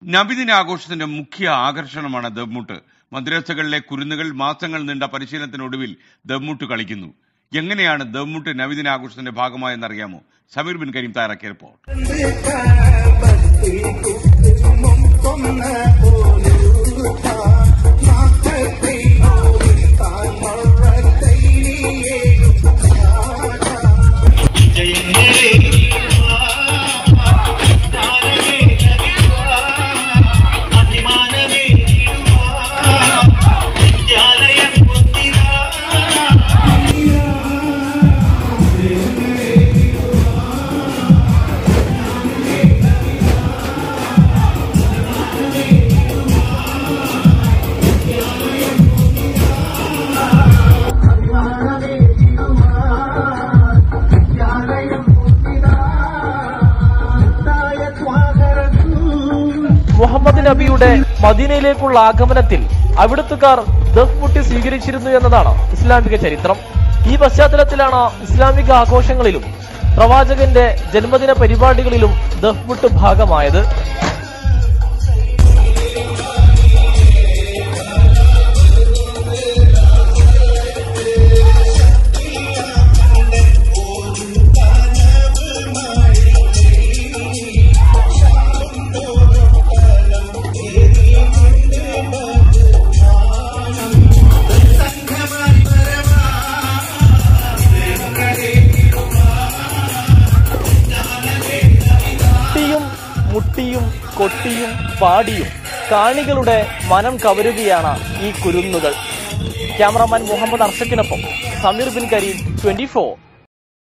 നബിദിനാഘോഷത്തിന്റെ മുഖ്യ ആകർഷണമാണ് ദമ്മുട്ട് മദ്രസകളിലെ കുരുന്നുകൾ മാസങ്ങൾ നീണ്ട പരിശീലനത്തിനൊടുവിൽ ദമ്മുട്ട് കളിക്കുന്നു എങ്ങനെയാണ് ദമ്മുട്ട് നബിദിനാഘോഷത്തിന്റെ ഭാഗമായെന്നറിയാമോ സമീർ ബിൻ കരീം തയ്യാറാക്കിയ റിപ്പോർട്ട് മുഹമ്മദ് നബിയുടെ മദീനയിലേക്കുള്ള ആഗമനത്തിൽ അവിടുത്തുകാർ ദഫ് മുട്ടി സ്വീകരിച്ചിരുന്നു എന്നതാണ് ഇസ്ലാമിക ചരിത്രം ഈ പശ്ചാത്തലത്തിലാണ് ഇസ്ലാമിക ആഘോഷങ്ങളിലും പ്രവാചകന്റെ ജന്മദിന പരിപാടികളിലും ദഫ് മുട്ട് ഭാഗമായത് മുട്ടിയും മുട്ടിയും കൊട്ടിയും പാടിയും കാണികളുടെ മനം കവരുകയാണ് ഈ കുരുന്നുകൾ ക്യാമറാമാൻ മുഹമ്മദ് അർഷക്കിനൊപ്പം സമീർ ബിൻ കരീം ട്വന്റി